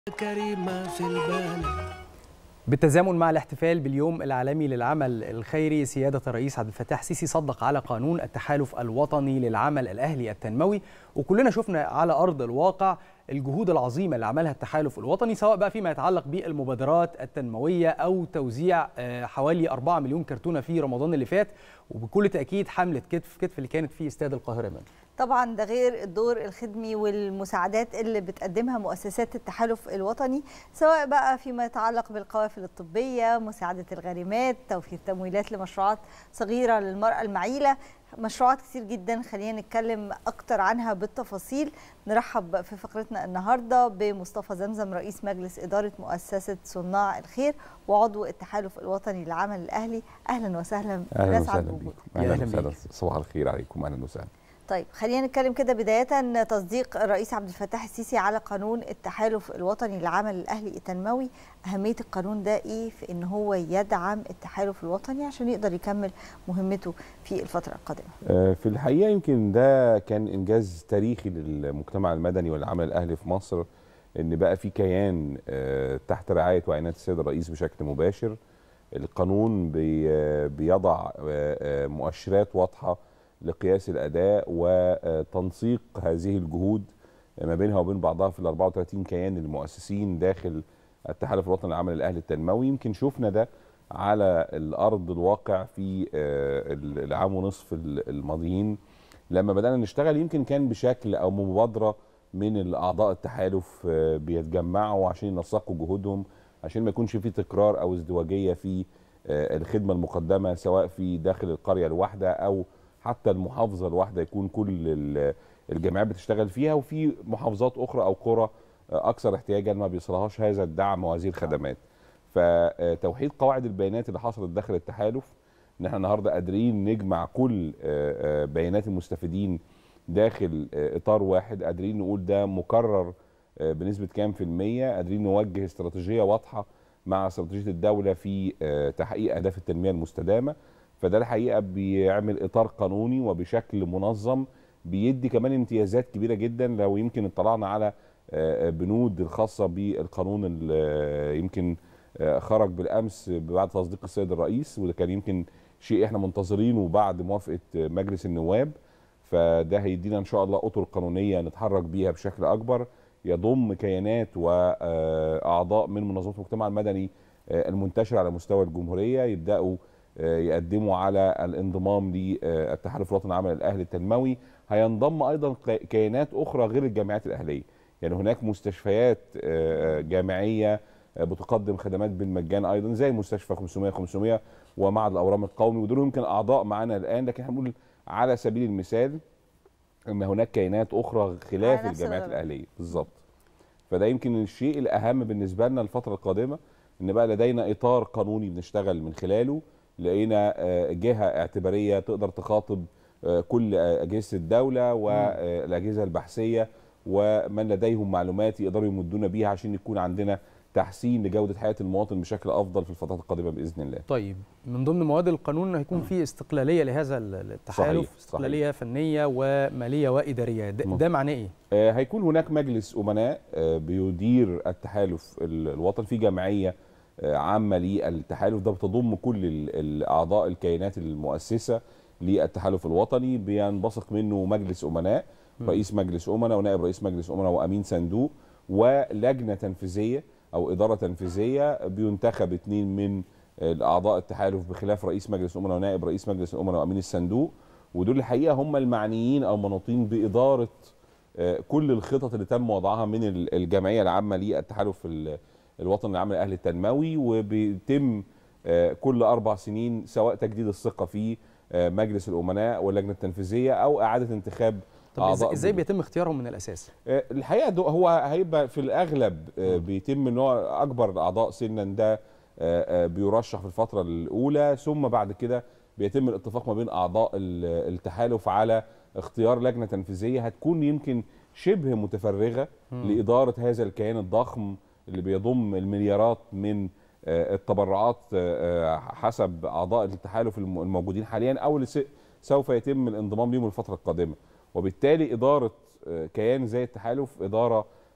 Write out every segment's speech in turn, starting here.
كريمة في البال بالتزامن مع الاحتفال باليوم العالمي للعمل الخيري سيادة الرئيس عبد الفتاح السيسي صدق على قانون التحالف الوطني للعمل الأهلي التنموي وكلنا شفنا على أرض الواقع الجهود العظيمة اللي عملها التحالف الوطني سواء بقى فيما يتعلق بالمبادرات التنموية أو توزيع آه، حوالي 4 مليون كرتونة في رمضان اللي فات وبكل تأكيد حملة كتف كتف اللي كانت في استاد القاهرة من. طبعا ده غير الدور الخدمي والمساعدات اللي بتقدمها مؤسسات التحالف الوطني سواء بقى فيما يتعلق بالقوافل الطبية مساعدة الغارمات توفير تمويلات لمشروعات صغيرة للمرأة المعيلة مشروعات كتير جدا خلينا نتكلم أكتر عنها بالتفاصيل نرحب في فقرتنا النهاردة بمصطفى زمزم رئيس مجلس إدارة مؤسسة صناع الخير وعضو التحالف الوطني للعمل الأهلي أهلا وسهلا اهلا نسعد وسهلا بوجودك. بيكم يا اهلا أهلا وسهلا بيك. صباح الخير عليكم اهلا وسهلا طيب خلينا نتكلم كده بداية تصديق الرئيس عبد الفتاح السيسي على قانون التحالف الوطني للعمل الأهلي التنموي أهمية القانون ده إيه في إن هو يدعم التحالف الوطني عشان يقدر يكمل مهمته في الفترة القادمة آه، في الحقيقه يمكن ده كان انجاز تاريخي للمجتمع المدني والعمل الاهلي في مصر ان بقى في كيان آه، تحت رعايه وعنايه السيد الرئيس بشكل مباشر القانون بي آه، بيضع آه، آه، مؤشرات واضحه لقياس الاداء وتنسيق هذه الجهود ما بينها وبين بعضها في ال 34 كيان المؤسسين داخل التحالف الوطني للعمل الاهلي التنموي يمكن شفنا ده على الارض الواقع في آه، العام ونصف الماضيين لما بدانا نشتغل يمكن كان بشكل او مبادره من الاعضاء التحالف آه، بيتجمعوا عشان ينسقوا جهودهم عشان ما يكونش في تكرار او ازدواجيه في آه، الخدمه المقدمه سواء في داخل القريه الواحده او حتى المحافظه الواحده يكون كل ال- الجامعات بتشتغل فيها وفي محافظات اخرى او قرى آه، اكثر احتياجا ما بيصلهاش هذا الدعم وهذه الخدمات فتوحيد قواعد البيانات اللي حصلت داخل التحالف ان احنا النهارده قادرين نجمع كل آه، آه، بيانات المستفيدين داخل آه، اطار واحد قادرين نقول ده مكرر آه، بنسبه كام في الميه قادرين نوجه استراتيجيه واضحه مع استراتيجيه الدوله في آه، تحقيق اهداف التنميه المستدامه فده الحقيقه بيعمل اطار قانوني وبشكل منظم بيدي كمان امتيازات كبيره جدا لو يمكن اطلعنا على آه، بنود الخاصه بالقانون اللي يمكن آه، خرج بالامس بعد تصديق السيد الرئيس وده كان يمكن شيء احنا منتظرينه بعد موافقه مجلس النواب فده هيدينا ان شاء الله اطر قانونيه نتحرك بيها بشكل اكبر يضم كيانات واعضاء من منظمات المجتمع المدني آه، المنتشره على مستوى الجمهوريه يبداوا آه، يقدموا على الانضمام للتحالف الوطني للعمل الاهلي التنموي هينضم ايضا ك- كيانات اخرى غير الجامعات الاهليه يعني هناك مستشفيات آه، جامعيه آه، بتقدم خدمات بالمجان ايضا زي مستشفى 500 500 ومعهد الاورام القومي ودول يمكن اعضاء معانا الان لكن احنا بنقول على سبيل المثال ان هناك كيانات اخرى خلاف على نفس الجامعات الغرض. الاهليه بالظبط فده يمكن الشيء الاهم بالنسبه لنا الفتره القادمه ان بقى لدينا اطار قانوني بنشتغل من خلاله لقينا آه، جهه اعتباريه تقدر تخاطب آه، كل آه، اجهزه الدوله والاجهزه البحثيه ومن لديهم معلومات يقدروا يمدونا بيها عشان يكون عندنا تحسين لجوده حياه المواطن بشكل افضل في الفترات القادمه باذن الله. طيب من ضمن مواد القانون هيكون في استقلالية لهذا التحالف صحيح، استقلالية فنية ومالية وإدارية ده, مظبوط. ده معناه إيه؟ آه، هيكون هناك مجلس امناء آه، بيدير التحالف ال- الوطني في جمعيه آه، عامه للتحالف ده بتضم كل ال- الاعضاء الكيانات المؤسسه للتحالف الوطني بينبثق منه مجلس امناء رئيس مجلس امناء ونائب رئيس مجلس امناء وامين صندوق ولجنه تنفيذيه او اداره تنفيذيه بينتخب اثنين من الاعضاء التحالف بخلاف رئيس مجلس الامناء ونائب رئيس مجلس الامناء وامين الصندوق ودول الحقيقه هم المعنيين او منوطين باداره آه، كل الخطط اللي تم وضعها من ال- الجمعيه العامه للتحالف ال- الوطني العام الاهلي التنموي وبيتم آه، كل اربع سنين سواء تجديد الثقه في آه، مجلس الامناء واللجنه التنفيذيه او اعاده انتخاب طب إزاي, أعضاء إزاي جدد. بيتم اختيارهم من الأساس؟ آه، الحقيقه دو- هو هيبقى في الاغلب آه، بيتم ان هو اكبر الاعضاء سنا ده آه، آه، بيرشح في الفتره الاولى ثم بعد كده بيتم الاتفاق ما بين اعضاء ال- التحالف على اختيار لجنه تنفيذيه هتكون يمكن شبه متفرغه لاداره هذا الكيان الضخم اللي بيضم المليارات من آه، التبرعات آه، آه، حسب اعضاء التحالف الم- الموجودين حاليا او اللي س- سوف يتم الانضمام ليهم الفتره القادمه وبالتالي اداره آه، كيان زي التحالف اداره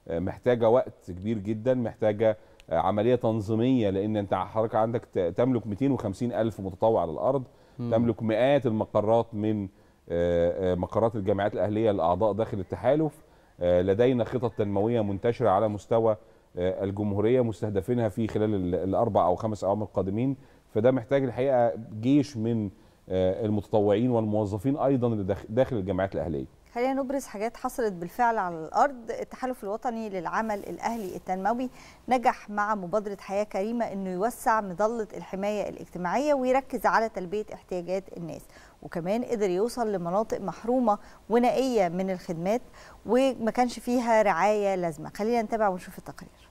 آه، محتاجه وقت كبير جدا محتاجه آه، عمليه تنظيميه لان انت حضرتك عندك ت- تملك 250 الف متطوع على الارض تملك مئات المقرات من آه، آه، مقرات الجامعات الاهليه الاعضاء داخل التحالف آه، لدينا خطط تنمويه منتشره على مستوى آه، الجمهوريه مستهدفينها في خلال ال- الاربع او خمس اعوام القادمين فده محتاج الحقيقه جيش من آه، المتطوعين والموظفين ايضا اللي داخ- داخل الجامعات الاهليه خلينا نبرز حاجات حصلت بالفعل على الارض التحالف الوطني للعمل الاهلي التنموي نجح مع مبادره حياه كريمه انه يوسع مظله الحمايه الاجتماعيه ويركز على تلبيه احتياجات الناس وكمان قدر يوصل لمناطق محرومه ونائيه من الخدمات وما كانش فيها رعايه لازمه خلينا نتابع ونشوف التقرير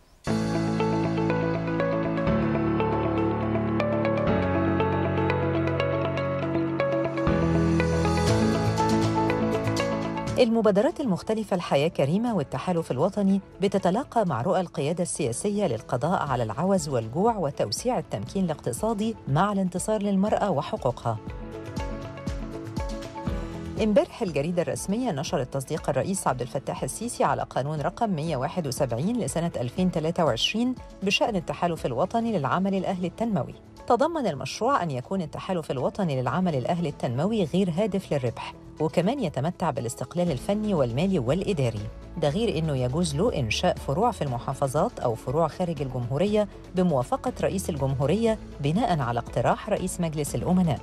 المبادرات المختلفة الحياة كريمة والتحالف الوطني بتتلاقى مع رؤى القيادة السياسية للقضاء على العوز والجوع وتوسيع التمكين الاقتصادي مع الانتصار للمرأة وحقوقها. امبارح الجريدة الرسمية نشرت تصديق الرئيس عبد الفتاح السيسي على قانون رقم 171 لسنة 2023 بشأن التحالف الوطني للعمل الأهلي التنموي. تضمن المشروع أن يكون التحالف الوطني للعمل الأهلي التنموي غير هادف للربح وكمان يتمتع بالاستقلال الفني والمالي والإداري ده غير أنه يجوز له إنشاء فروع في المحافظات أو فروع خارج الجمهورية بموافقة رئيس الجمهورية بناء على اقتراح رئيس مجلس الأمناء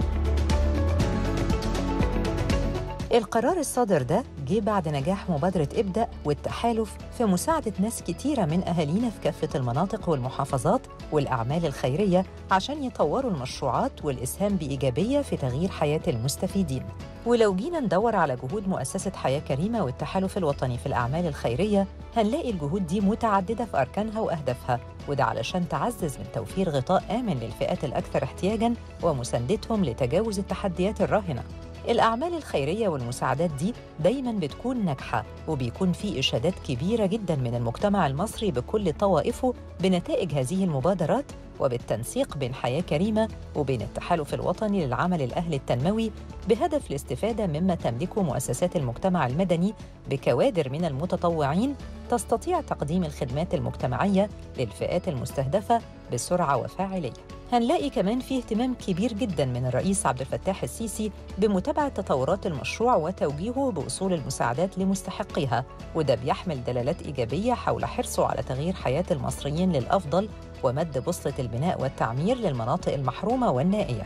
القرار الصادر ده جه بعد نجاح مبادرة ابدأ والتحالف في مساعدة ناس كتيرة من أهالينا في كافة المناطق والمحافظات والأعمال الخيرية عشان يطوروا المشروعات والإسهام بإيجابية في تغيير حياة المستفيدين ولو جينا ندور على جهود مؤسسة حياة كريمة والتحالف الوطني في الأعمال الخيرية هنلاقي الجهود دي متعددة في أركانها وأهدافها وده علشان تعزز من توفير غطاء آمن للفئات الأكثر احتياجاً ومساندتهم لتجاوز التحديات الراهنة الأعمال الخيرية والمساعدات دي دايما بتكون ناجحة وبيكون في إشادات كبيرة جدا من المجتمع المصري بكل طوائفه بنتائج هذه المبادرات وبالتنسيق بين حياة كريمة وبين التحالف الوطني للعمل الأهلي التنموي بهدف الاستفادة مما تملكه مؤسسات المجتمع المدني بكوادر من المتطوعين تستطيع تقديم الخدمات المجتمعية للفئات المستهدفة بسرعة وفاعلية هنلاقي كمان فيه اهتمام كبير جدا من الرئيس عبد الفتاح السيسي بمتابعة تطورات المشروع وتوجيهه بوصول المساعدات لمستحقيها وده بيحمل دلالات إيجابية حول حرصه على تغيير حياة المصريين للأفضل ومد بوصلة البناء والتعمير للمناطق المحرومة والنائية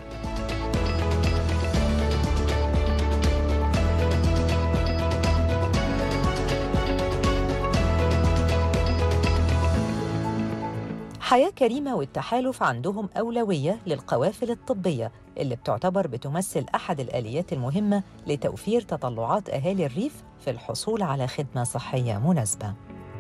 حياة كريمة والتحالف عندهم أولوية للقوافل الطبية اللي بتعتبر بتمثل أحد الآليات المهمة لتوفير تطلعات أهالي الريف في الحصول على خدمة صحية مناسبة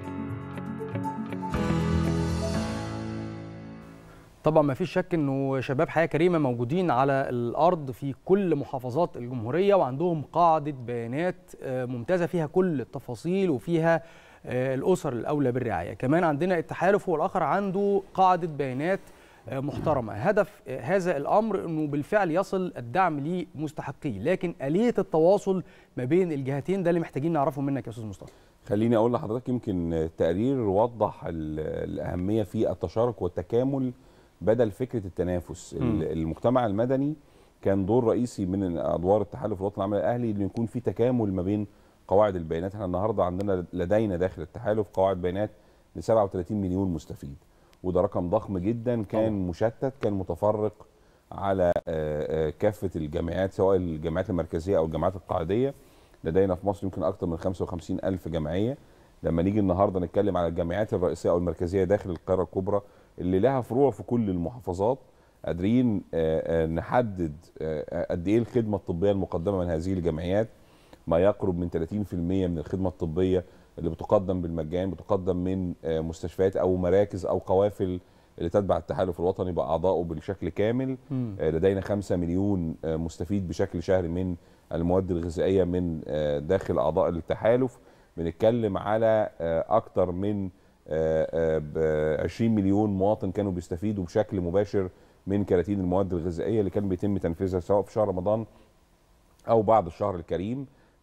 طبعا ما فيش شك انه شباب حياه كريمه موجودين على الارض في كل محافظات الجمهوريه وعندهم قاعده بيانات آه، ممتازه فيها كل التفاصيل وفيها آه، الاسر الاولى بالرعايه كمان عندنا التحالف هو الاخر عنده قاعده بيانات آه، محترمه هدف آه، هذا الامر انه بالفعل يصل الدعم لمستحقيه لكن اليه التواصل ما بين الجهتين ده اللي محتاجين نعرفه منك يا استاذ مصطفى خليني اقول لحضرتك يمكن التقرير وضح ال- الاهميه في التشارك والتكامل بدل فكره التنافس مم. ال- المجتمع المدني كان دور رئيسي من ادوار التحالف الوطني العمل الاهلي انه يكون في تكامل ما بين قواعد البيانات احنا النهارده عندنا لدينا داخل التحالف قواعد بيانات ل 37 مليون مستفيد وده رقم ضخم جدا كان طبعا. مشتت كان متفرق على آه، آه، كافه الجامعات سواء الجامعات المركزيه او الجامعات القاعديه لدينا في مصر يمكن اكثر من 55 الف جمعيه لما نيجي النهارده نتكلم على الجامعات الرئيسيه او المركزيه داخل القاهره الكبرى اللي لها فروع في كل المحافظات قادرين آه، آه، نحدد آه، قد ايه الخدمه الطبيه المقدمه من هذه الجمعيات ما يقرب من 30% من الخدمه الطبيه اللي بتقدم بالمجان بتقدم من آه، مستشفيات او مراكز او قوافل اللي تتبع التحالف الوطني باعضائه بالشكل كامل مم. آه، لدينا 5 مليون آه، مستفيد بشكل شهري من المواد الغذائيه من آه، داخل اعضاء التحالف بنتكلم على آه، اكتر من آه، آه، ب 20 مليون مواطن كانوا بيستفيدوا بشكل مباشر من كراتين المواد الغذائيه اللي كان بيتم تنفيذها سواء في شهر رمضان او بعد الشهر الكريم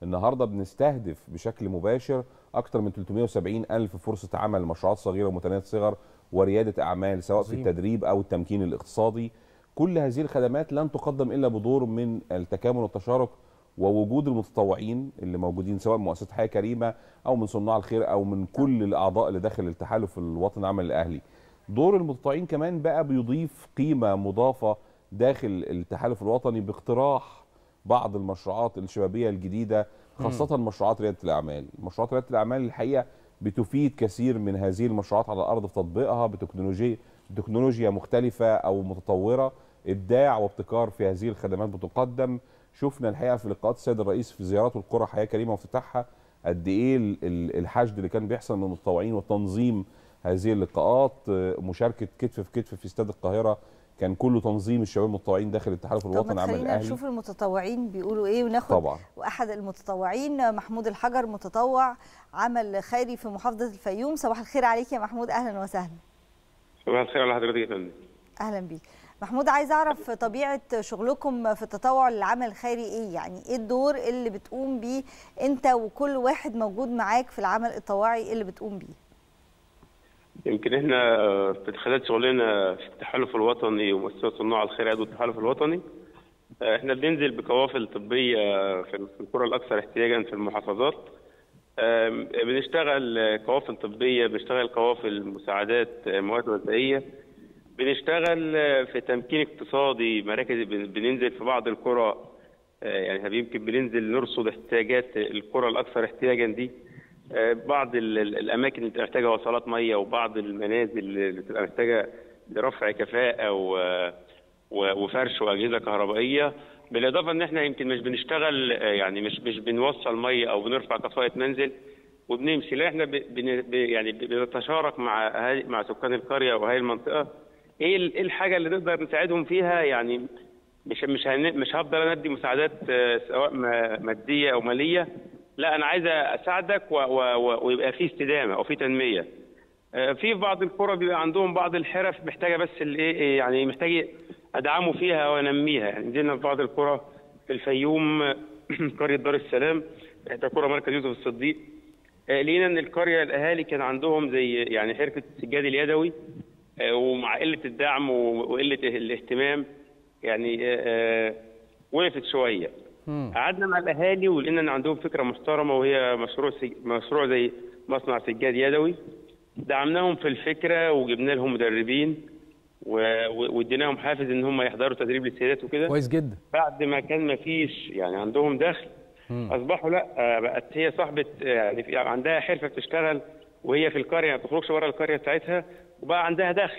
النهارده بنستهدف بشكل مباشر اكثر من 370 الف فرصه عمل لمشروعات صغيره ومتناهيه الصغر ورياده اعمال سواء في عظيم. التدريب او التمكين الاقتصادي كل هذه الخدمات لن تقدم الا بدور من التكامل والتشارك ووجود المتطوعين اللي موجودين سواء من مؤسسه حياه كريمه او من صناع الخير او من كل الاعضاء اللي داخل التحالف الوطني العمل الاهلي دور المتطوعين كمان بقى بيضيف قيمه مضافه داخل التحالف الوطني باقتراح بعض المشروعات الشبابيه الجديده خاصه مشروعات رياده الاعمال مشروعات رياده الاعمال الحقيقه بتفيد كثير من هذه المشروعات على الارض في تطبيقها بتكنولوجيا تكنولوجيا مختلفه او متطوره ابداع وابتكار في هذه الخدمات بتقدم شفنا الحقيقه في لقاءات السيد الرئيس في زيارات القرى حياه كريمه وافتتاحها قد ايه ال- ال- الحشد اللي كان بيحصل من المتطوعين وتنظيم هذه اللقاءات آه، مشاركه كتف في كتف في استاد القاهره كان كله تنظيم الشباب المتطوعين داخل الاتحاد طب الوطني ما العمل تخلينا الاهلي نشوف المتطوعين بيقولوا ايه وناخد طبعا واحد المتطوعين محمود الحجر متطوع عمل خيري في محافظه الفيوم صباح الخير عليك يا محمود اهلا وسهلا صباح الخير على حضرتك يا فندم اهلا بيك محمود عايز اعرف طبيعه شغلكم في التطوع للعمل الخيري ايه يعني ايه الدور اللي بتقوم بيه انت وكل واحد موجود معاك في العمل التطوعي اللي بتقوم بيه يمكن احنا آه، في خلال شغلنا في التحالف الوطني ومؤسسه صناع الخير عضو التحالف الوطني آه، احنا بننزل بقوافل طبيه في القرى الاكثر احتياجا في المحافظات آم، بنشتغل آه، قوافل طبيه بنشتغل قوافل مساعدات آه، مواد غذائيه بنشتغل آه، في تمكين اقتصادي مراكز بن- بننزل في بعض القرى آه، يعني يمكن بننزل نرصد احتياجات القرى الاكثر احتياجا دي آه، بعض ال- ال- الاماكن اللي بتبقى محتاجه وصلات ميه وبعض المنازل اللي بتبقى محتاجه لرفع كفاءه و- و- وفرش واجهزه كهربائيه بالاضافه ان احنا يمكن مش بنشتغل آه، يعني مش مش بنوصل ميه او بنرفع كفاءه منزل وبنمشي لا احنا ب- بن ب- يعني ب- بنتشارك مع أهالي- مع سكان القريه واهالي المنطقه ايه ال- إيه الحاجه اللي نقدر نساعدهم فيها يعني مش مش هن- مش هفضل انا ادي مساعدات آه، سواء ما- ماديه او ماليه لا انا عايز اساعدك و- و- و- ويبقى في استدامه او في تنميه آه، في بعض القرى بيبقى عندهم بعض الحرف محتاجه بس الايه يعني محتاج ادعمه فيها وانميها يعني نزلنا في بعض القرى في الفيوم آه، قريه دار السلام احدى قرى مركز يوسف الصديق آه، لقينا ان القريه الاهالي كان عندهم زي يعني حرفه السجاد اليدوي آه، ومع قله الدعم و- وقله الاهتمام يعني آه، آه، وقفت شويه قعدنا مع الاهالي ولقينا ان عندهم فكره محترمه وهي مشروع سج... مشروع زي مصنع سجاد يدوي دعمناهم في الفكره وجبنا لهم مدربين و- و- واديناهم حافز ان هم يحضروا تدريب للسيدات وكده كويس جدا بعد ما كان ما فيش يعني عندهم دخل اصبحوا لا آه، بقت هي صاحبه آه، يعني في- عندها حرفه بتشتغل وهي في القريه ما بتخرجش بره القريه بتاعتها وبقى عندها دخل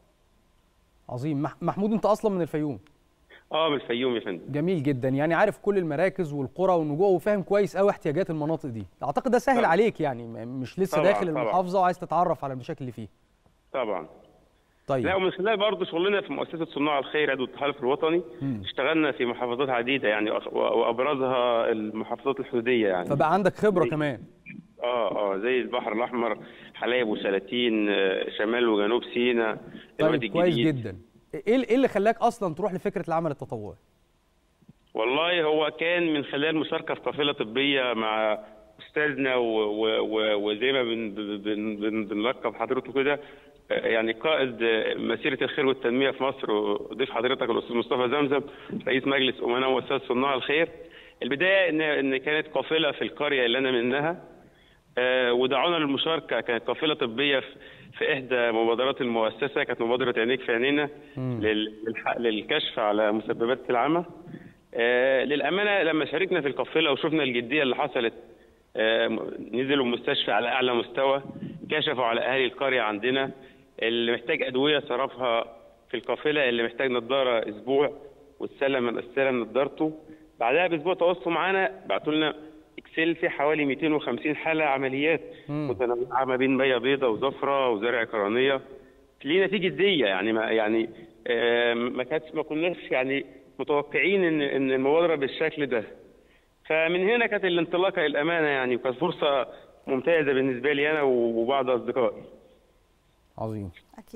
عظيم مح- محمود انت اصلا من الفيوم اه من الفيوم يا فندم جميل جدا يعني عارف كل المراكز والقرى والنجوع وفاهم كويس قوي احتياجات المناطق دي اعتقد ده سهل طبعا. عليك يعني م- مش لسه طبعا، داخل طبعا. المحافظه وعايز تتعرف على المشاكل اللي فيها طبعا طيب لا ومن خلال برضه شغلنا في مؤسسه صناع الخير عضو التحالف الوطني اشتغلنا في محافظات عديده يعني وأخ- و- وابرزها المحافظات الحدوديه يعني فبقى عندك خبره زي- كمان اه اه زي البحر الاحمر حلايب وشلاتين آه، شمال وجنوب سيناء طيب الوادي كويس الجديد جدا ايه ال- ايه اللي خلاك اصلا تروح لفكره العمل التطوعي والله هو كان من خلال مشاركه في قافله طبيه مع استاذنا و- و- و- وزي ما بن- بن- بن- بنلقب حضرته كده آه، يعني قائد آه، مسيره الخير والتنميه في مصر وضيف حضرتك الاستاذ مصطفى زمزم رئيس مجلس امناء ومؤسسه صناع الخير البدايه ان ان كانت قافله في القريه اللي انا منها آه، ودعونا للمشاركه كانت قافله طبيه في- في احدى مبادرات المؤسسه كانت مبادره عينيك في عينينا لل- للح- للكشف على مسببات العمى آه، للامانه لما شاركنا في القافله وشفنا الجديه اللي حصلت آه، م- نزلوا المستشفى على اعلى مستوى كشفوا على اهالي القريه عندنا اللي محتاج ادويه صرفها في القافله اللي محتاج نظاره اسبوع واتسلم استلم نظارته بعدها باسبوع تواصلوا معانا بعتوا لنا اكسل في حوالي 250 حاله عمليات متنوعه ما بين ميه بيضاء وزفره وزرع قرنيه لينا في جديه يعني ما يعني آه، ما كانتش ما كناش يعني متوقعين ان ان المبادره بالشكل ده فمن هنا كانت الانطلاقه للامانه يعني وكانت فرصه ممتازه بالنسبه لي انا وبعض اصدقائي عظيم اكيد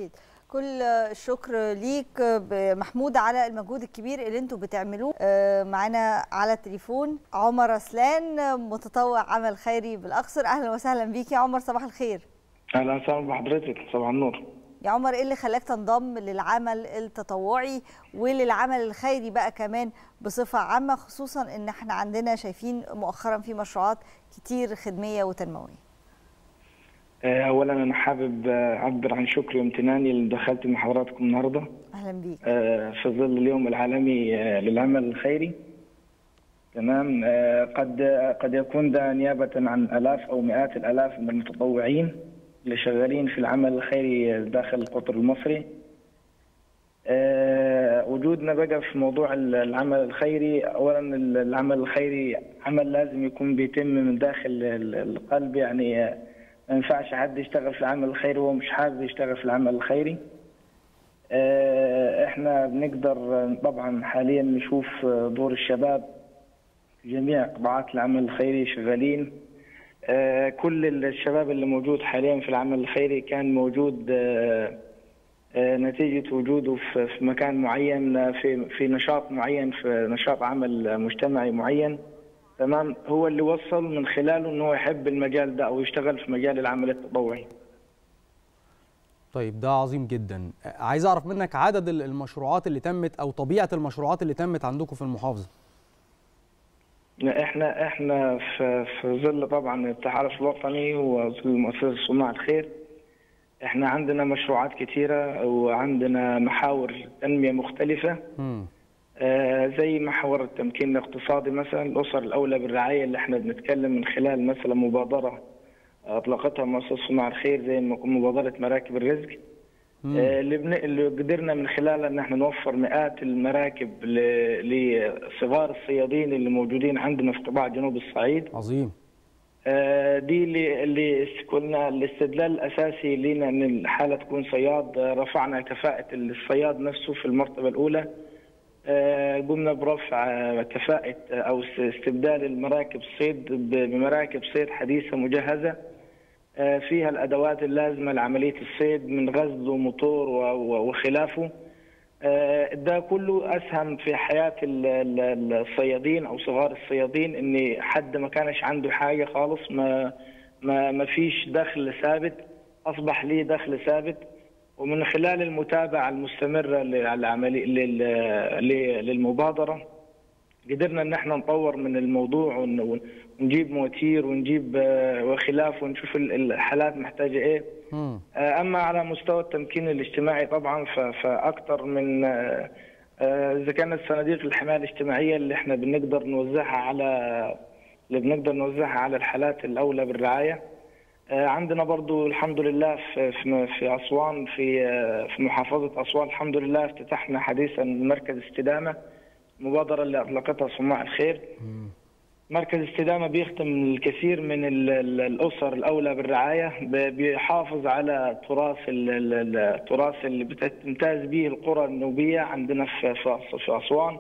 كل الشكر ليك ب- محمود على المجهود الكبير اللي انتوا بتعملوه آه، معانا على التليفون عمر رسلان متطوع عمل خيري بالاقصر اهلا وسهلا بيك يا عمر صباح الخير اهلا وسهلا بحضرتك صباح النور يا عمر ايه اللي خلاك تنضم للعمل التطوعي وللعمل الخيري بقى كمان بصفه عامه خصوصا ان احنا عندنا شايفين مؤخرا في مشروعات كتير خدميه وتنمويه آه، اولا انا حابب آه، اعبر عن شكري وامتناني اللي دخلت مع حضراتكم النهارده اهلا بيك آه، في ظل اليوم العالمي آه، للعمل الخيري تمام آه، قد قد يكون ده نيابه عن الاف او مئات الالاف من المتطوعين اللي شغالين في العمل الخيري داخل القطر المصري آه، وجودنا بقى في موضوع العمل الخيري اولا العمل الخيري عمل لازم يكون بيتم من داخل ال- القلب يعني آه، ما ينفعش حد يشتغل في العمل الخيري وهو مش حابب يشتغل في العمل الخيري آه، احنا بنقدر آه، طبعا حاليا نشوف آه، دور الشباب في جميع قطاعات العمل الخيري شغالين آه، كل الشباب اللي موجود حاليا في العمل الخيري كان موجود آه، آه، نتيجة وجوده في في مكان معين آه، في في نشاط معين في نشاط عمل مجتمعي معين تمام هو اللي وصل من خلاله انه هو يحب المجال ده او يشتغل في مجال العمل التطوعي طيب ده عظيم جدا عايز اعرف منك عدد ال- المشروعات اللي تمت او طبيعه المشروعات اللي تمت عندكم في المحافظه احنا احنا في في ظل طبعا التحالف الوطني وظل مؤسسه صناع الخير احنا عندنا مشروعات كثيره وعندنا محاور تنميه مختلفه مم. آه، زي محور التمكين الاقتصادي مثلا الاسر الاولى بالرعايه اللي احنا بنتكلم من خلال مثلا مبادره اطلقتها مؤسسه صناع الخير زي ما يكون مبادره مراكب الرزق مم. آه، اللي بن... اللي قدرنا من خلالها ان احنا نوفر مئات المراكب ل... لصغار الصيادين اللي موجودين عندنا في قطاع جنوب الصعيد عظيم آه، دي اللي اللي كنا الاستدلال الاساسي لنا ان الحاله تكون صياد آه، رفعنا كفاءه الصياد نفسه في المرتبه الاولى آه، قمنا برفع آه، كفاءه آه، او است- استبدال المراكب الصيد ب- بمراكب صيد حديثه مجهزه آه، فيها الادوات اللازمه لعمليه الصيد من غزل وموتور و- و- وخلافه آه، ده كله اسهم في حياه ال- ال- الصيادين او صغار الصيادين ان حد ما كانش عنده حاجه خالص ما ما ما فيش دخل ثابت اصبح ليه دخل ثابت ومن خلال المتابعه المستمره للعمليه لل- ل- للمبادره قدرنا ان احنا نطور من الموضوع ون- ونجيب مواتير ونجيب آه، وخلاف ونشوف ال- الحالات محتاجه ايه مم. آه، اما على مستوى التمكين الاجتماعي طبعا ف- فاكثر من آه، آه، اذا كانت صناديق الحمايه الاجتماعيه اللي احنا بنقدر نوزعها على اللي بنقدر نوزعها على الحالات الاولى بالرعايه آه، عندنا برضو الحمد لله في في في اسوان في آه، في محافظه اسوان الحمد لله افتتحنا حديثا مركز استدامه المبادره اللي اطلقتها صناع الخير مركز استدامة بيخدم الكثير من ال- ال- الأسر الأولى بالرعاية ب- بيحافظ على تراث ال- ال- ال- التراث اللي بتمتاز به القرى النوبية عندنا في في أس- في أسوان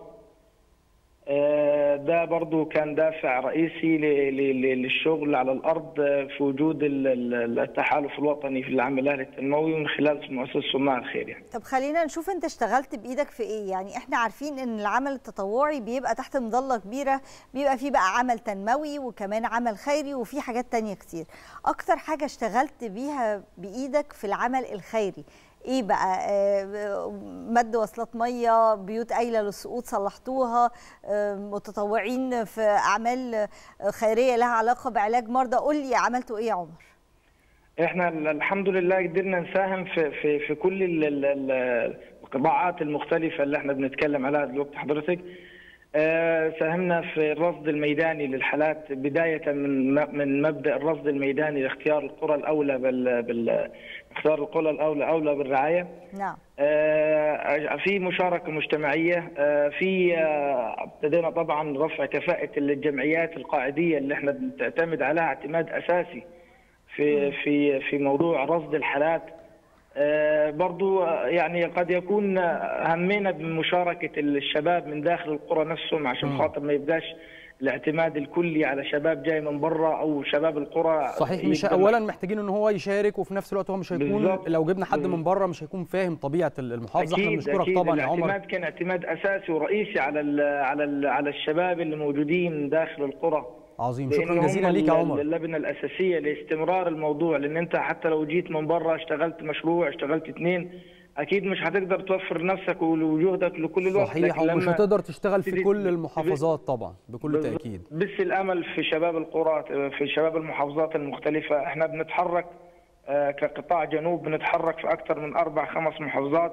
آه، ده برضو كان دافع رئيسي ل- ل- ل- للشغل على الأرض آه، في وجود ال- ال- التحالف الوطني في العمل الأهلي التنموي من خلال مؤسسة صناع الخير يعني. طب خلينا نشوف انت اشتغلت بايدك في ايه يعني احنا عارفين ان العمل التطوعي بيبقى تحت مظله كبيره بيبقى فيه بقى عمل تنموي وكمان عمل خيري وفي حاجات تانية كتير اكتر حاجه اشتغلت بيها بايدك في العمل الخيري ايه بقى آه، مد وصلات ميه بيوت قايله للسقوط صلحتوها آه، متطوعين في اعمال آه، خيريه لها علاقه بعلاج مرضى قول لي عملتوا ايه يا عمر احنا ال- الحمد لله قدرنا نساهم في في في كل ال- ال- ال- القطاعات المختلفه اللي احنا بنتكلم عليها دلوقتي حضرتك آه، ساهمنا في الرصد الميداني للحالات بدايه من م- من مبدا الرصد الميداني لاختيار القرى الاولى بال بال اختيار القرى الاولى اولى بالرعايه نعم آه، في مشاركة مجتمعية آه، في آه، ابتدينا طبعا رفع كفاءة الجمعيات القاعدية اللي احنا بنعتمد عليها اعتماد أساسي في في في موضوع رصد الحالات آه، برضو آه، يعني قد يكون آه، همنا بمشاركة الشباب من داخل القرى نفسهم عشان خاطر ما يبقاش الاعتماد الكلي على شباب جاي من برا او شباب القرى صحيح مش يقدر- اولا محتاجين ان هو يشارك وفي نفس الوقت هو مش هيكون بالظبط. لو جبنا حد من بالظبط. بره مش هيكون فاهم طبيعه المحافظه احنا اكيد بنشكرك اكيد طبعا يا عمر الاعتماد كان اعتماد اساسي ورئيسي على ال على ال على الشباب اللي موجودين داخل القرى عظيم لأن شكرا هم جزيلا ليك يا ال- عمر اللبنه الاساسيه لاستمرار الموضوع لان انت حتى لو جيت من برا اشتغلت مشروع اشتغلت اثنين اكيد مش هتقدر توفر نفسك وجهدك لكل الوقت صحيح لكن ومش لما هتقدر تشتغل في تبتدي- كل المحافظات طبعا بكل بالظبط. تاكيد بس الامل في شباب القرى في شباب المحافظات المختلفه احنا بنتحرك آه، كقطاع جنوب بنتحرك في اكثر من اربع خمس محافظات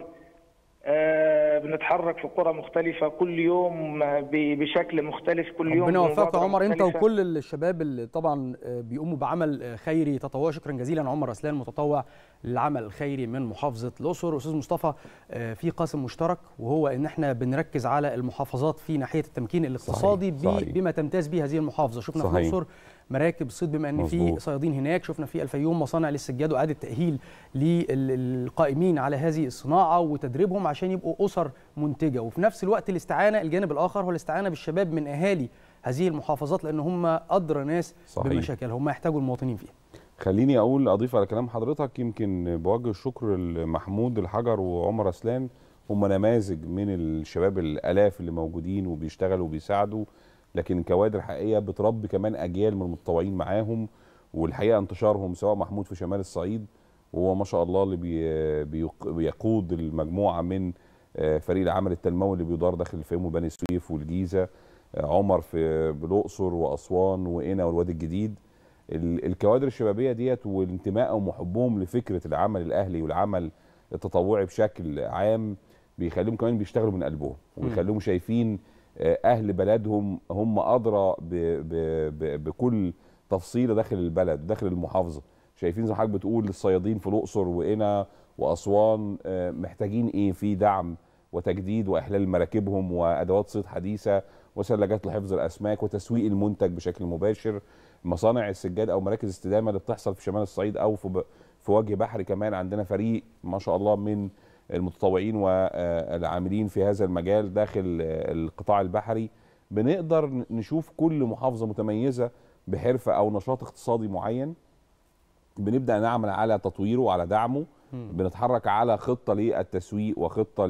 آه، بنتحرك في قرى مختلفه كل يوم آه، ب- بشكل مختلف كل يوم ربنا يوفقك يا بمبادرة عمر انت مختلفة. وكل الشباب اللي طبعا آه، بيقوموا بعمل آه، خيري تطوعي شكرا جزيلا عمر اسلان متطوع للعمل الخيري من محافظه الاقصر استاذ مصطفى آه، في قاسم مشترك وهو ان احنا بنركز على المحافظات في ناحيه التمكين الاقتصادي ب- صحيح. بما تمتاز به هذه المحافظه شفنا في صحيح. الاقصر مراكب صيد بما ان في مظبوط. صيادين هناك شفنا في الفيوم مصانع للسجاد واعاده تاهيل للقائمين على هذه الصناعه وتدريبهم عشان يبقوا اسر منتجه وفي نفس الوقت الاستعانه الجانب الاخر هو الاستعانه بالشباب من اهالي هذه المحافظات لان هم ادرى ناس صحيح. بمشاكلها هم يحتاجوا المواطنين فيها خليني اقول اضيف على كلام حضرتك يمكن بوجه الشكر لمحمود الحجر وعمر اسلان هم نماذج من الشباب الالاف اللي موجودين وبيشتغلوا وبيساعدوا لكن كوادر حقيقيه بتربي كمان اجيال من المتطوعين معاهم والحقيقه انتشارهم سواء محمود في شمال الصعيد وهو ما شاء الله اللي بي بيق- بيقود المجموعه من آه، فريق العمل التنموي اللي بيدار داخل الفيوم وبني سويف والجيزه آه، عمر في الاقصر واسوان وقنا والوادي الجديد ال- الكوادر الشبابيه ديت وانتمائهم وحبهم لفكره العمل الاهلي والعمل التطوعي بشكل عام بيخليهم كمان بيشتغلوا من قلبهم وبيخليهم شايفين آه، اهل بلدهم هم ادرى ب- ب- ب- بكل تفصيله داخل البلد داخل المحافظه شايفين زي ما حضرتك بتقول الصيادين في الاقصر وقنا واسوان آه، محتاجين ايه في دعم وتجديد واحلال مراكبهم وادوات صيد حديثه وثلاجات لحفظ الاسماك وتسويق المنتج بشكل مباشر مصانع السجاد او مراكز استدامه اللي بتحصل في شمال الصعيد او في ب- في وجه بحري كمان عندنا فريق ما شاء الله من المتطوعين والعاملين في هذا المجال داخل آه، القطاع البحري بنقدر ن- نشوف كل محافظه متميزه بحرفه او نشاط اقتصادي معين بنبدا نعمل على تطويره وعلى دعمه بنتحرك على خطه للتسويق وخطه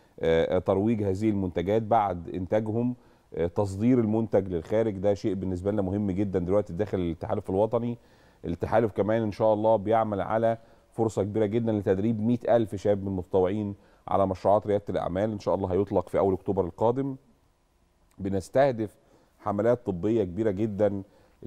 لترويج هذه المنتجات بعد انتاجهم آه، تصدير المنتج للخارج ده شيء بالنسبه لنا مهم جدا دلوقتي داخل التحالف الوطني التحالف كمان ان شاء الله بيعمل على فرصه كبيره جدا لتدريب 100 الف شاب من المتطوعين على مشروعات رياده الاعمال ان شاء الله هيطلق في اول اكتوبر القادم بنستهدف حملات طبيه كبيره جدا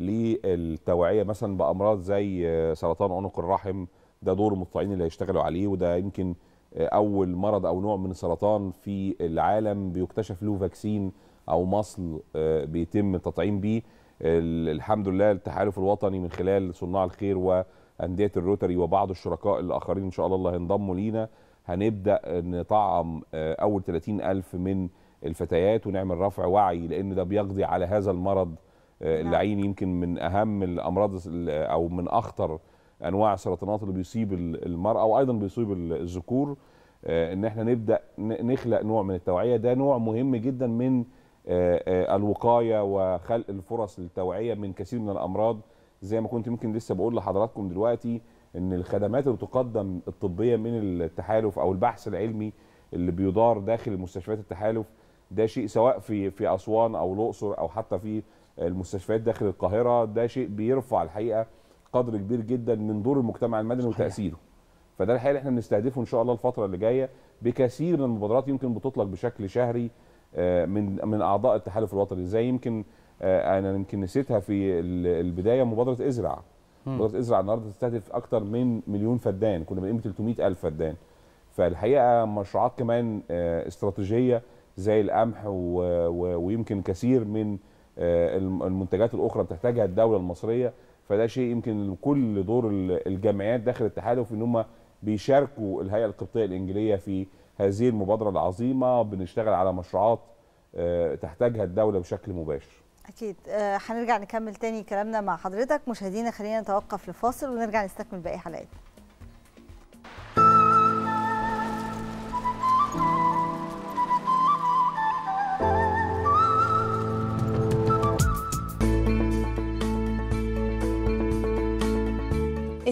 للتوعيه مثلا بامراض زي آه، سرطان عنق الرحم ده دور المتطوعين اللي هيشتغلوا عليه وده يمكن آه، اول مرض او نوع من السرطان في العالم بيكتشف له فاكسين او مصل آه، بيتم التطعيم بيه ال- الحمد لله التحالف الوطني من خلال صناع الخير وانديه الروتري وبعض الشركاء الاخرين ان شاء الله اللي هينضموا لينا هنبدا نطعم آه، اول 30 الف من الفتيات ونعمل رفع وعي لان ده بيقضي على هذا المرض آه، نعم. اللعين يمكن من اهم الامراض ال- او من اخطر انواع السرطانات اللي بيصيب ال- المراه وايضا بيصيب ال- الذكور آه، ان احنا نبدا ن- نخلق نوع من التوعيه ده نوع مهم جدا من آه، آه، الوقايه وخلق الفرص للتوعيه من كثير من الامراض زي ما كنت يمكن لسه بقول لحضراتكم دلوقتي ان الخدمات اللي تقدم الطبيه من التحالف او البحث العلمي اللي بيدار داخل مستشفيات التحالف ده شيء سواء في في اسوان او الاقصر او حتى في المستشفيات داخل القاهره ده شيء بيرفع الحقيقه قدر كبير جدا من دور المجتمع المدني صحيح. وتاثيره فده الحقيقه اللي احنا بنستهدفه ان شاء الله الفتره اللي جايه بكثير من المبادرات يمكن بتطلق بشكل شهري آه، من من اعضاء التحالف الوطني زي يمكن آه، انا يمكن نسيتها في ال- البدايه مبادره ازرع مبادره ازرع النهارده تستهدف اكثر من مليون فدان كنا بنقيم 300 الف فدان فالحقيقه مشروعات كمان آه، استراتيجيه زي القمح و- و- ويمكن كثير من آه، الم- المنتجات الاخرى بتحتاجها الدوله المصريه فده شيء يمكن كل دور ال- الجمعيات داخل التحالف ان هم بيشاركوا الهيئه القبطيه الانجيليه في هذه المبادره العظيمه بنشتغل على مشروعات آه، تحتاجها الدوله بشكل مباشر اكيد آه، هنرجع نكمل تاني كلامنا مع حضرتك مشاهدينا خلينا نتوقف لفاصل ونرجع نستكمل باقي حلقات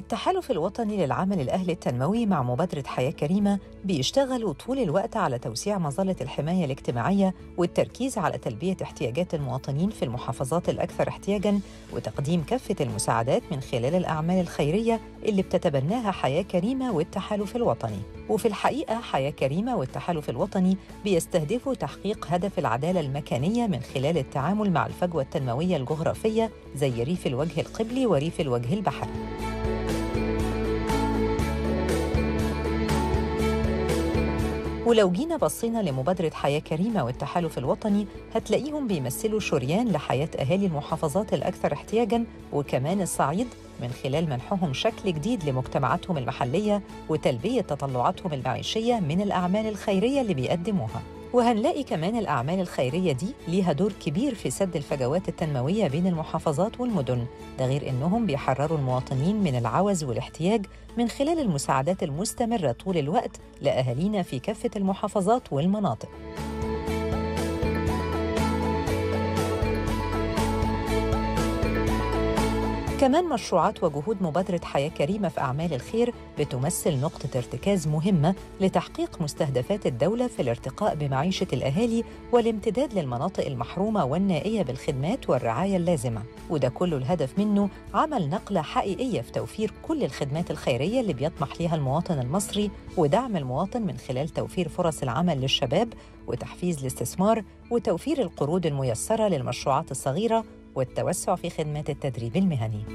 التحالف الوطني للعمل الأهلي التنموي مع مبادرة حياة كريمة بيشتغلوا طول الوقت على توسيع مظلة الحماية الاجتماعية والتركيز على تلبية احتياجات المواطنين في المحافظات الأكثر احتياجاً وتقديم كافة المساعدات من خلال الأعمال الخيرية اللي بتتبناها حياة كريمة والتحالف الوطني وفي الحقيقة حياة كريمة والتحالف الوطني بيستهدفوا تحقيق هدف العدالة المكانية من خلال التعامل مع الفجوة التنموية الجغرافية زي ريف الوجه القبلي وريف الوجه البحري ولو جينا بصينا لمبادرة حياة كريمة والتحالف الوطني هتلاقيهم بيمثلوا شريان لحياة أهالي المحافظات الأكثر احتياجاً وكمان الصعيد من خلال منحهم شكل جديد لمجتمعاتهم المحلية وتلبية تطلعاتهم المعيشية من الأعمال الخيرية اللي بيقدموها وهنلاقي كمان الأعمال الخيرية دي ليها دور كبير في سد الفجوات التنموية بين المحافظات والمدن ده غير إنهم بيحرروا المواطنين من العوز والاحتياج من خلال المساعدات المستمرة طول الوقت لأهالينا في كافة المحافظات والمناطق كمان مشروعات وجهود مبادرة حياة كريمة في أعمال الخير بتمثل نقطة ارتكاز مهمة لتحقيق مستهدفات الدولة في الارتقاء بمعيشة الأهالي والامتداد للمناطق المحرومة والنائية بالخدمات والرعاية اللازمة وده كله الهدف منه عمل نقلة حقيقية في توفير كل الخدمات الخيرية اللي بيطمح ليها المواطن المصري ودعم المواطن من خلال توفير فرص العمل للشباب وتحفيز الاستثمار وتوفير القروض الميسرة للمشروعات الصغيرة والتوسع في خدمات التدريب المهني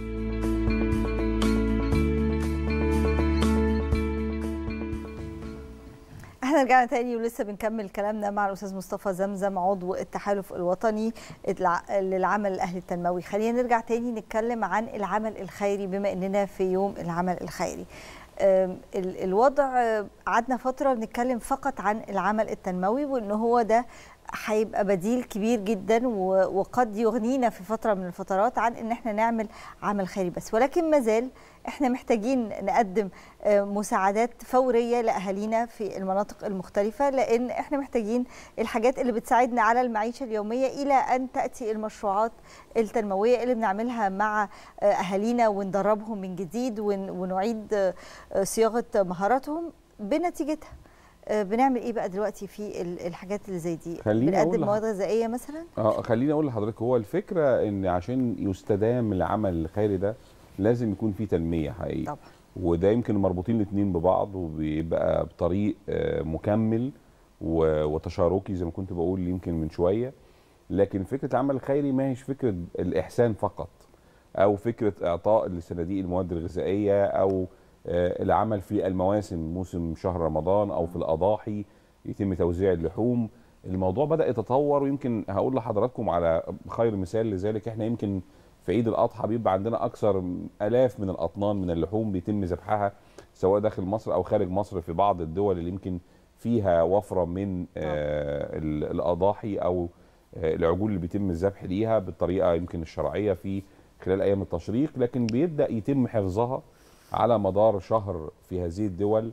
احنا رجعنا تاني ولسه بنكمل كلامنا مع الاستاذ مصطفى زمزم عضو التحالف الوطني الع- للعمل الاهلي التنموي خلينا نرجع تاني نتكلم عن العمل الخيري بما اننا في يوم العمل الخيري أم، ال- الوضع أه، قعدنا فتره بنتكلم فقط عن العمل التنموي وان هو ده هيبقى بديل كبير جدا و- وقد يغنينا في فتره من الفترات عن ان احنا نعمل عمل خيري بس ولكن مازال احنا محتاجين نقدم آه، مساعدات فوريه لاهالينا في المناطق المختلفه لان احنا محتاجين الحاجات اللي بتساعدنا على المعيشه اليوميه الى ان تاتي المشروعات التنمويه اللي بنعملها مع آه، اهالينا وندربهم من جديد ون- ونعيد آه، آه، صياغه مهاراتهم بنتيجتها آه، بنعمل ايه بقى دلوقتي في ال- الحاجات اللي زي دي خليني أقول بنقدم لح- مواد غذائيه مثلا اه خليني اقول لحضرتك هو الفكره ان عشان يستدام العمل الخيري ده لازم يكون في تنميه حقيقيه طبعا وده يمكن مربوطين الاثنين ببعض وبيبقى بطريق آه، مكمل و- وتشاركي زي ما كنت بقول يمكن من شويه لكن فكره العمل الخيري ما هيش فكره الاحسان فقط او فكره اعطاء لصناديق المواد الغذائيه او آه، العمل في المواسم موسم شهر رمضان او في الاضاحي يتم توزيع اللحوم الموضوع بدا يتطور ويمكن هقول لحضراتكم على خير مثال لذلك احنا يمكن في عيد الاضحى بيبقى عندنا اكثر من الاف من الاطنان من اللحوم بيتم ذبحها سواء داخل مصر او خارج مصر في بعض الدول اللي يمكن فيها وفره من آه، ال- الاضاحي او آه، العجول اللي بيتم الذبح ليها بالطريقه يمكن الشرعيه في خلال ايام التشريق لكن بيبدا يتم حفظها على مدار شهر في هذه الدول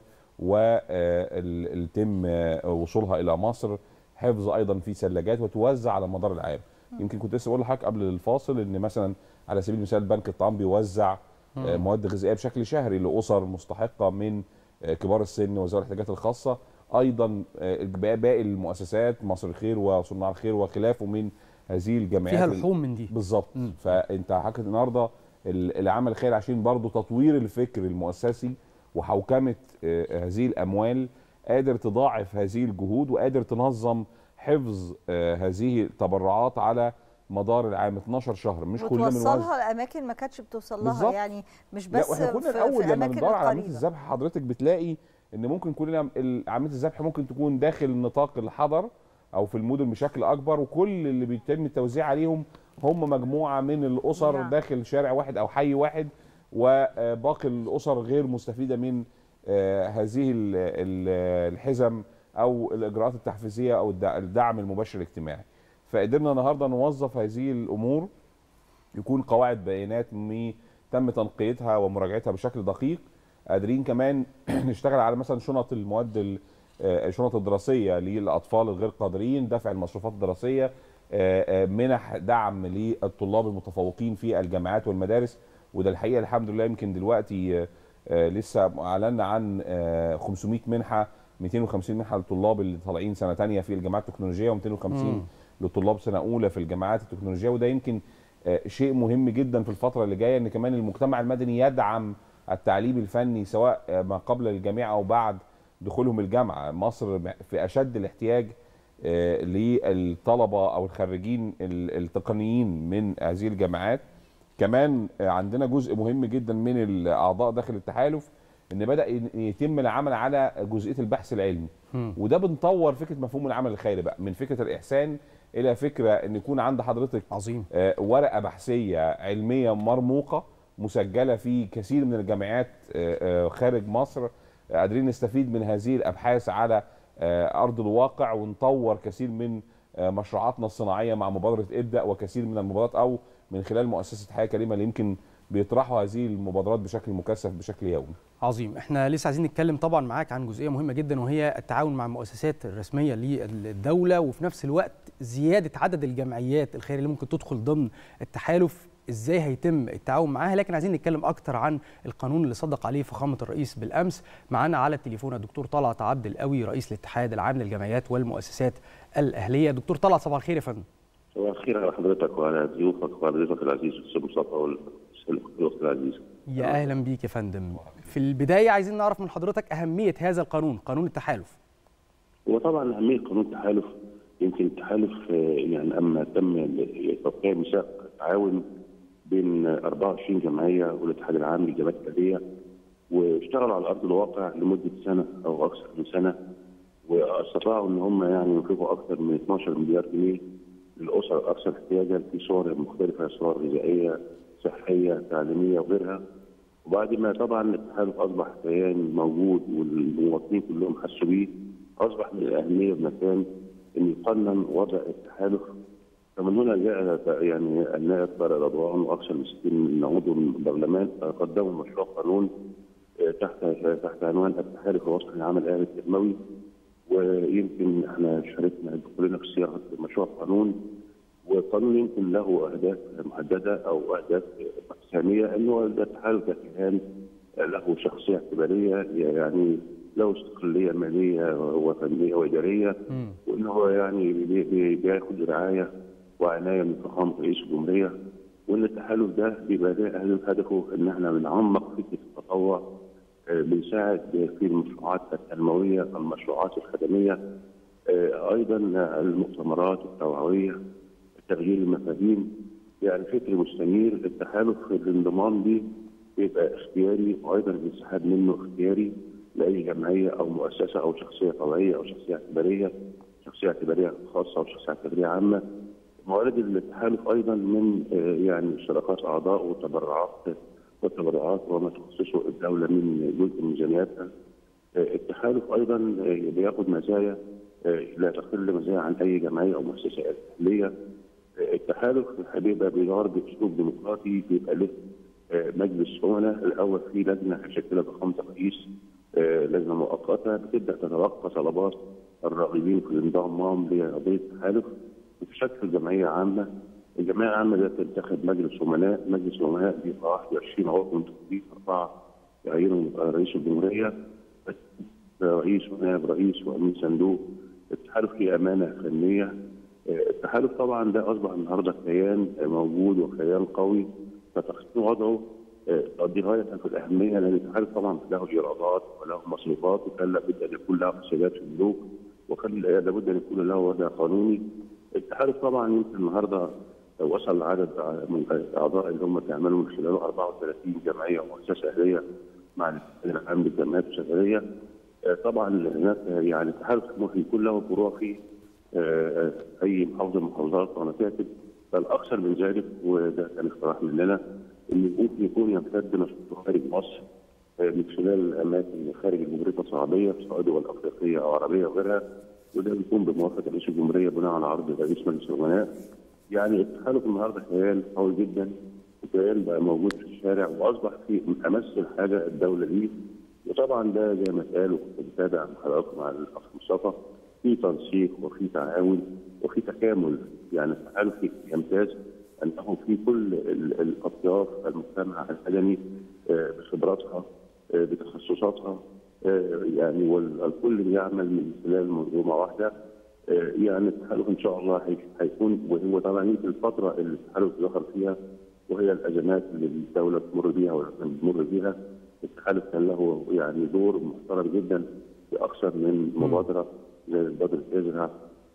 ويتم وصولها الى مصر حفظ ايضا في ثلاجات وتوزع على مدار العام يمكن كنت لسه بقول لحضرتك قبل الفاصل ان مثلا على سبيل المثال بنك الطعام بيوزع آه، مواد غذائيه بشكل شهري لاسر مستحقه من آه، كبار السن وذوي الاحتياجات الخاصه ايضا آه، باقي باقي المؤسسات مصر الخير وصناع الخير وخلافه من هذه الجمعيات فيها ال- لحوم من دي بالظبط مم. فانت حكت النهارده ال- العمل الخيري عشان برضو تطوير الفكر المؤسسي وحوكمه آه، هذه الاموال قادر تضاعف هذه الجهود وقادر تنظم حفظ آه، هذه التبرعات على مدار العام 12 شهر مش كلنا بنوزع وتوصلها لاماكن ما كانتش بتوصل لها بالظبط. يعني مش لا بس واحنا كنا في, الاول في لما اماكن بندور على عمليه القريبه الذبح حضرتك بتلاقي ان ممكن كلنا ال- عمليه الذبح ممكن تكون داخل نطاق الحضر او في المدن بشكل اكبر وكل اللي بيتم التوزيع عليهم هم مجموعه من الاسر نعم. داخل شارع واحد او حي واحد وباقي الاسر غير مستفيده من آه، هذه ال- ال- الحزم او الاجراءات التحفيزيه او الدع- الدعم المباشر الاجتماعي فقدرنا النهارده نوظف هذه الامور يكون قواعد بيانات م- تم تنقيتها ومراجعتها بشكل دقيق قادرين كمان نشتغل على مثلا شنط المواد ال- آه، الشنط الدراسيه للاطفال الغير قادرين دفع المصروفات الدراسيه آه، آه، منح دعم للطلاب المتفوقين في الجامعات والمدارس وده الحقيقه الحمد لله يمكن دلوقتي آه، آه، لسه اعلنا عن آه، 500 منحه 250 منحه للطلاب اللي طالعين سنه ثانيه في الجامعات التكنولوجيه و250 مم. للطلاب سنه اولى في الجامعات التكنولوجيه وده يمكن آه، شيء مهم جدا في الفتره اللي جايه ان كمان المجتمع المدني يدعم التعليم الفني سواء آه، ما قبل الجامعه او بعد دخولهم الجامعه مصر في اشد الاحتياج آه، للطلبه او الخريجين ال- التقنيين من هذه الجامعات كمان آه، عندنا جزء مهم جدا من الاعضاء داخل التحالف ان بدا ي- يتم العمل على جزئيه البحث العلمي مم. وده بنطور فكره مفهوم العمل الخيري بقى من فكره الاحسان الى فكره ان يكون عند حضرتك عظيم آه، ورقه بحثيه علميه مرموقه مسجله في كثير من الجامعات آه، آه، خارج مصر آه، قادرين نستفيد من هذه الابحاث على آه، ارض الواقع ونطور كثير من آه، مشروعاتنا الصناعيه مع مبادره ابدا وكثير من المبادرات او من خلال مؤسسه حياه كريمه اللي يمكن بيطرحوا هذه المبادرات بشكل مكثف بشكل يومي. عظيم احنا لسه عايزين نتكلم طبعا معاك عن جزئيه مهمه جدا وهي التعاون مع المؤسسات الرسميه للدوله وفي نفس الوقت زياده عدد الجمعيات الخيريه اللي ممكن تدخل ضمن التحالف ازاي هيتم التعاون معاها لكن عايزين نتكلم اكتر عن القانون اللي صدق عليه فخامه الرئيس بالامس معانا على التليفون الدكتور طلعت عبد القوي رئيس الاتحاد العام للجمعيات والمؤسسات الاهليه دكتور طلعت صباح الخير يا فندم صباح الخير على حضرتك وعلى ضيوفك وعلى ضيفك العزيز الاستاذ مصطفى والاخت العزيز. يا اهلا بيك يا فندم في البدايه عايزين نعرف من حضرتك اهميه هذا القانون قانون التحالف هو طبعا اهميه قانون التحالف يمكن التحالف آه، يعني اما تم توقيع ميثاق تعاون بين 24 جمعيه والاتحاد العام للجامعات الاهليه واشتغلوا على ارض الواقع لمده سنه او اكثر من سنه واستطاعوا ان هم يعني ينفقوا اكثر من 12 مليار جنيه للاسر الاكثر احتياجا في صور مختلفه سواء غذائيه صحيه تعليميه وغيرها وبعد ما طبعا التحالف اصبح كيان موجود والمواطنين كلهم حسوا بيه اصبح من الاهميه بمكان ان يقنن وضع التحالف فمن هنا جاء يعني النائب طارق رضوان واكثر من 60 من عضو من البرلمان قدموا مشروع قانون آه، تحت تحت عنوان التحالف الوطني للعمل الاهلي التنموي ويمكن احنا شاركنا كلنا في صياغه مشروع قانون والقانون يمكن له اهداف محدده او اهداف ثانيه انه ده التحالف ككيان له شخصيه اعتباريه يعني له استقلاليه ماليه وفنيه واداريه وان هو يعني بي- بي- بياخد رعايه وعنايه من فخامه رئيس الجمهوريه وان التحالف ده بيبقى ده أهداف- هدفه ان احنا بنعمق فكره التطوع آه، بنساعد في المشروعات التنمويه المشروعات الخدميه آه، ايضا المؤتمرات التوعويه تغيير المفاهيم يعني فكر مستمر التحالف في الانضمام ليه بيبقى اختياري وايضا الانسحاب منه اختياري لاي جمعيه او مؤسسه او شخصيه طوعيه او شخصيه اعتباريه شخصيه اعتباريه خاصه او شخصيه اعتباريه عامه موارد التحالف ايضا من آه، يعني اشتراكات اعضاء وتبرعات والتبرعات وما تخصصه الدوله من جزء من ميزانياتها آه، التحالف ايضا آه، بياخد مزايا آه، لا تقل مزايا عن اي جمعيه او مؤسسه اهليه آه، التحالف بيبقى بيدار باسلوب ديمقراطي بيبقى له آه، مجلس امناء الاول في لجنه مشكله بخمسه رئيس آه، لجنه مؤقته بتبدا تتلقى طلبات الراغبين في الانضمام لقضيه التحالف بتشكل جمعيه عامه الجمعيه العامه دي بتنتخب مجلس امناء مجلس الامناء بيبقى 21 عضو منتخبين اربعه يعينهم رئيس الجمهوريه رئيس ونائب رئيس وامين صندوق التحالف فيه امانه فنيه آه، التحالف طبعا ده اصبح النهارده كيان موجود وكيان قوي فتخطيط وضعه آه، دي غايه في الاهميه لان التحالف طبعا له ايرادات وله مصروفات وكان لابد ان يكون له حسابات في البنوك وكان لابد ان يكون له وضع قانوني التحالف طبعا يمكن النهارده وصل لعدد من الاعضاء اللي هم بيعملوا من خلاله 34 جمعيه ومؤسسه اهليه مع الاتحاد العام للجمعيات الشغاليه آه، طبعا هناك يعني التحالف ممكن يكون له فروع في آه، اي محافظه من المحافظات ومكاتب بل اكثر من ذلك وده كان اقتراح مننا ان ممكن يكون يمتد نشاطه خارج مصر آه، من خلال اماكن خارج الجمهوريه العربيه سواء دول افريقيه او عربيه وغيرها وده بيكون بموافقه رئيس الجمهوريه بناء على عرض رئيس مجلس الامناء يعني التحالف النهارده كيان قوي جدا وكيان بقى موجود في الشارع واصبح في امس الحاجه الدوله ليه وطبعا ده زي ما قال وكنت بتابع مع حضراتكم مع الاخ مصطفى في تنسيق وفي تعاون وفي تكامل يعني التحالف يمتاز انه في كل ال- الاطياف المجتمع المدني آه، بخبراتها آه، بتخصصاتها آه، يعني والكل بيعمل من خلال منظومه واحده آه، يعني التحالف ان شاء الله هي- هيكون وهو طبعا يمكن الفتره اللي التحالف ظهر فيها وهي الازمات اللي الدوله تمر بيها ولا بنمر بيها التحالف كان له يعني دور محترم جدا في اكثر من مبادره زي مبادره ازرع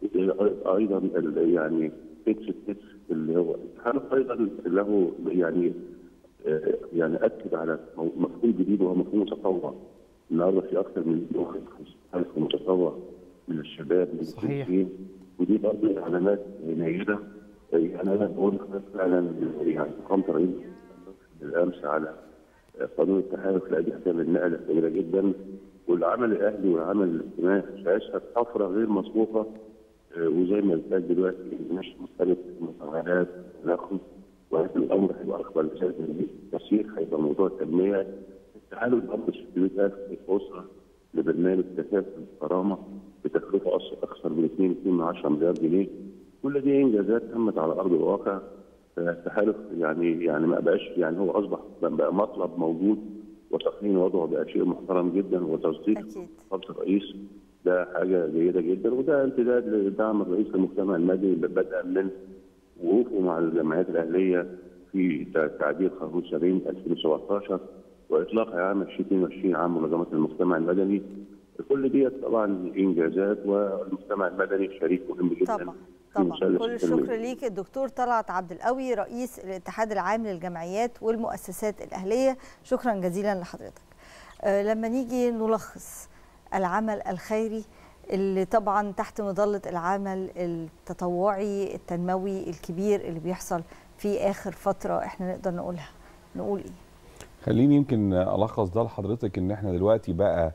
ايضا ال- يعني تيتش تيتش اللي هو التحالف ايضا له يعني آه، يعني اكد على مو- مفهوم جديد وهو مفهوم التطوع النهارده في اكثر من 150 الف متطوع من الشباب من صحيح. المسلمين ودي برضه علامات نيره يعني انا بقول فعلا يعني قمت رئيس بالامس على قانون التحالف لا دي هتعمل نقله كبيره جدا والعمل الاهلي والعمل الاجتماعي هيشهد طفره غير مسبوقه آه، وزي ما قلت لك دلوقتي مش مختلف المفاعلات تدخل ولكن الامر هيبقى اكبر بشكل كبير كثير هيبقى موضوع التنميه التحالف ضم 600000 اسره لبرنامج تكافل الكرامه بتكلفه أص- اكثر من 2.2 مليار جنيه كل دي انجازات تمت على ارض الواقع التحالف يعني يعني ما بقاش يعني هو اصبح بقى مطلب موجود وتقنين وضعه بقى شيء محترم جدا وتصديق أكيد. فضل الرئيس ده حاجه جيده جدا وده امتداد لدعم الرئيس للمجتمع المدني اللي بدا من وقوفه مع الجمعيات الاهليه في تعديل قانون 70 2017 واطلاق عام 2022 عام منظمات المجتمع المدني كل دي طبعا انجازات والمجتمع المدني شريك مهم جدا طبعا في طبعا مثلث كل التنمية. الشكر ليك الدكتور طلعت عبد القوي رئيس الاتحاد العام للجمعيات والمؤسسات الاهليه شكرا جزيلا لحضرتك آه، لما نيجي نلخص العمل الخيري اللي طبعا تحت مظله العمل التطوعي التنموي الكبير اللي بيحصل في اخر فتره احنا نقدر نقولها نقول ايه خليني يمكن الخص ده لحضرتك ان احنا دلوقتي بقى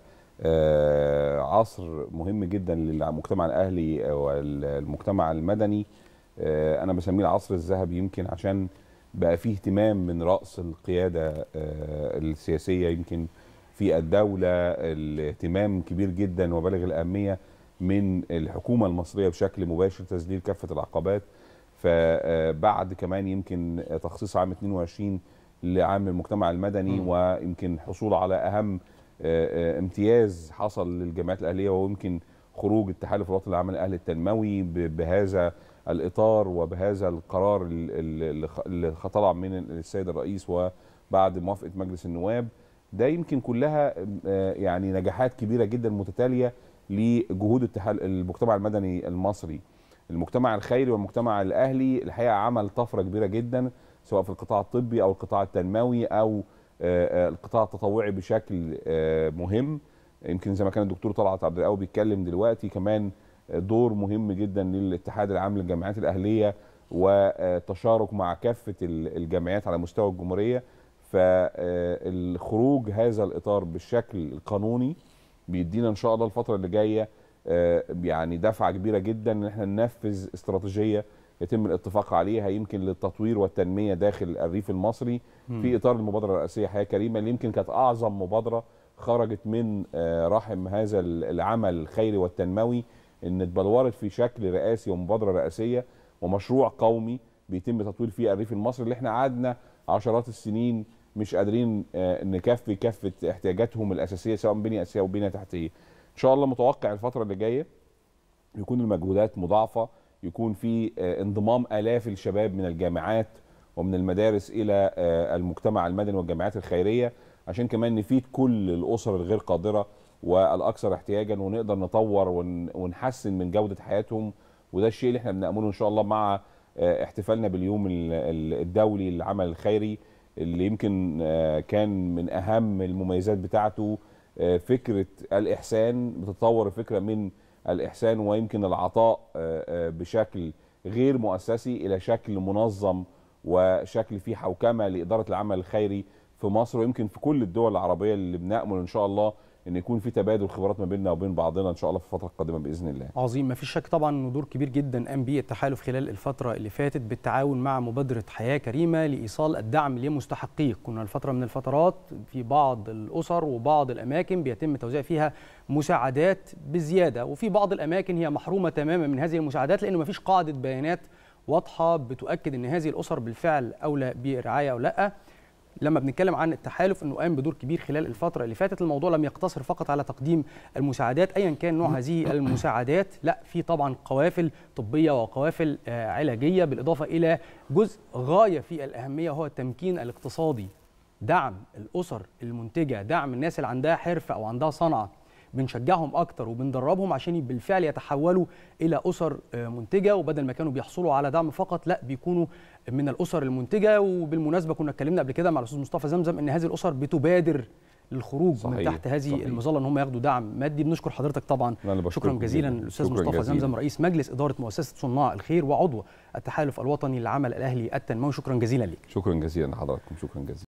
آه، عصر مهم جدا للمجتمع الاهلي والمجتمع المدني آه، انا بسميه العصر الذهبي يمكن عشان بقى فيه اهتمام من راس القياده آه، السياسيه يمكن في الدوله الاهتمام كبير جدا وبالغ الاهميه من الحكومه المصريه بشكل مباشر تذليل كافه العقبات فبعد كمان يمكن تخصيص عام 22 لعام المجتمع المدني مم. ويمكن حصول على اهم آه، آه، امتياز حصل للجمعيات الاهليه وهو يمكن خروج التحالف الوطني للعمل الاهلي التنموي ب- بهذا الاطار وبهذا القرار ال- ال- اللي خ- اللي طلع من السيد الرئيس وبعد موافقه مجلس النواب ده يمكن كلها آه، يعني نجاحات كبيره جدا متتاليه لجهود التحال المجتمع المدني المصري المجتمع الخيري والمجتمع الاهلي الحقيقه عمل طفره كبيره جدا سواء في القطاع الطبي او القطاع التنموي او آه، آه، القطاع التطوعي بشكل آه، مهم يمكن زي ما كان الدكتور طلعت عبد القوي بيتكلم دلوقتي كمان دور مهم جدا للاتحاد العام للجامعات الاهليه وتشارك مع كافه ال- الجامعات على مستوى الجمهوريه فالخروج هذا الاطار بالشكل القانوني بيدينا ان شاء الله الفتره اللي جايه آه، يعني دفعه كبيره جدا ان احنا ننفذ استراتيجيه يتم الاتفاق عليها يمكن للتطوير والتنميه داخل الريف المصري في اطار المبادره الرئاسيه حياه كريمه اللي يمكن كانت اعظم مبادره خرجت من آه، رحم هذا ال- العمل الخيري والتنموي ان اتبلورت في شكل رئاسي ومبادره رئاسيه ومشروع قومي بيتم تطوير فيه الريف المصري اللي احنا قعدنا عشرات السنين مش قادرين آه، نكفي كافه احتياجاتهم الاساسيه سواء بنيه اساسيه او بنيه تحتيه. ان شاء الله متوقع الفتره اللي جايه يكون المجهودات مضاعفه يكون في آه، انضمام الاف الشباب من الجامعات ومن المدارس الى آه، المجتمع المدني والجامعات الخيريه عشان كمان نفيد كل الاسر الغير قادره والاكثر احتياجا ونقدر نطور ون- ونحسن من جوده حياتهم وده الشيء اللي احنا بنامله ان شاء الله مع آه، احتفالنا باليوم ال- ال- الدولي للعمل الخيري اللي يمكن آه، كان من اهم المميزات بتاعته آه، فكره الاحسان بتتطور الفكره من الاحسان ويمكن العطاء آه، آه، بشكل غير مؤسسي الى شكل منظم وشكل فيه حوكمه لاداره العمل الخيري في مصر ويمكن في كل الدول العربيه اللي بنامل ان شاء الله ان يكون في تبادل خبرات ما بيننا وبين بعضنا ان شاء الله في الفتره القادمه باذن الله. عظيم ما فيش شك طبعا انه دور كبير جدا قام به التحالف خلال الفتره اللي فاتت بالتعاون مع مبادره حياه كريمه لايصال الدعم لمستحقيه كنا الفتره من الفترات في بعض الاسر وبعض الاماكن بيتم توزيع فيها مساعدات بزياده وفي بعض الاماكن هي محرومه تماما من هذه المساعدات لانه ما فيش قاعده بيانات واضحه بتؤكد ان هذه الاسر بالفعل اولى برعايه او لا لما بنتكلم عن التحالف انه قام بدور كبير خلال الفتره اللي فاتت الموضوع لم يقتصر فقط على تقديم المساعدات ايا كان نوع هذه المساعدات لا في طبعا قوافل طبيه وقوافل آه، علاجيه بالاضافه الى جزء غايه في الاهميه وهو التمكين الاقتصادي دعم الاسر المنتجه دعم الناس اللي عندها حرفه او عندها صنعه بنشجعهم اكتر وبندربهم عشان بالفعل يتحولوا الى اسر آه، منتجه وبدل ما كانوا بيحصلوا على دعم فقط لا بيكونوا من الاسر المنتجه وبالمناسبه كنا اتكلمنا قبل كده مع الاستاذ مصطفى زمزم ان هذه الاسر بتبادر للخروج صحيح. من صحيح، تحت هذه صحيح. المظله ان هم ياخدوا دعم مادي بنشكر حضرتك طبعا أنا اللي شكرا بشكركم جزيلا جداً. الاستاذ شكراً مصطفى جزيلاً. زمزم رئيس مجلس اداره مؤسسه صناع الخير وعضو التحالف الوطني للعمل الاهلي التنموي شكرا جزيلا لك شكرا جزيلا لحضراتكم شكرا جزيلا